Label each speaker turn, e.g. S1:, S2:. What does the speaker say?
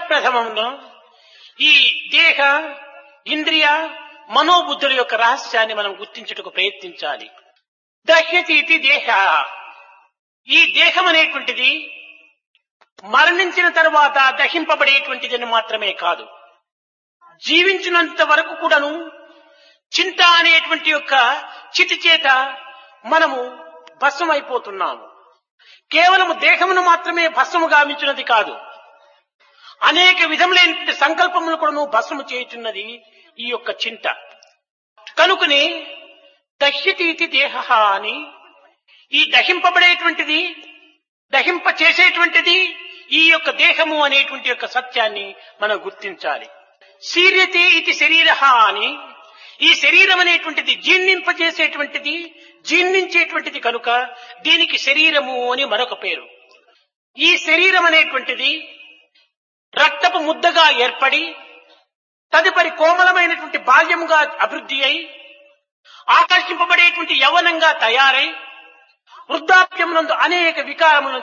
S1: ప్రథమంలో ఈ దేహ ఇంద్రియ మనోబుద్ధుల యొక్క రహస్యాన్ని మనం గుర్తించుటకు ప్రయత్నించాలి దహ్యతి ఇది దేహ ఈ దేహం అనేటువంటిది మరణించిన తరువాత దహింపబడేటువంటిదని మాత్రమే కాదు జీవించినంత వరకు కూడాను చింత అనేటువంటి యొక్క చితి చేత మనము భస్మం అయిపోతున్నాము కేవలము దేహమును మాత్రమే భస్మము గావించినది కాదు అనేక విధములైనటువంటి సంకల్పములు కూడా భస్మము చేయుచున్నది ఈ యొక్క చింత కనుకనే దహ్యతి ఇది దేహ అని ఈ దహింపబడేటువంటిది దహింప చేసేటువంటిది ఈ యొక్క దేహము అనేటువంటి యొక్క సత్యాన్ని మనం గుర్తించాలి శీర్యతే ఇది శరీర అని ఈ శరీరం అనేటువంటిది జీర్ణింపజేసేటువంటిది జీర్ణించేటువంటిది కనుక దీనికి శరీరము అని మరొక పేరు ఈ శరీరం అనేటువంటిది రక్తపు ముద్దగా ఏర్పడి తదుపరి కోమలమైనటువంటి బాల్యముగా అభివృద్ధి అయి ఆకర్షింపబడేటువంటి యవనంగా తయారై వృద్ధాప్యమునందు అనేక వికారములను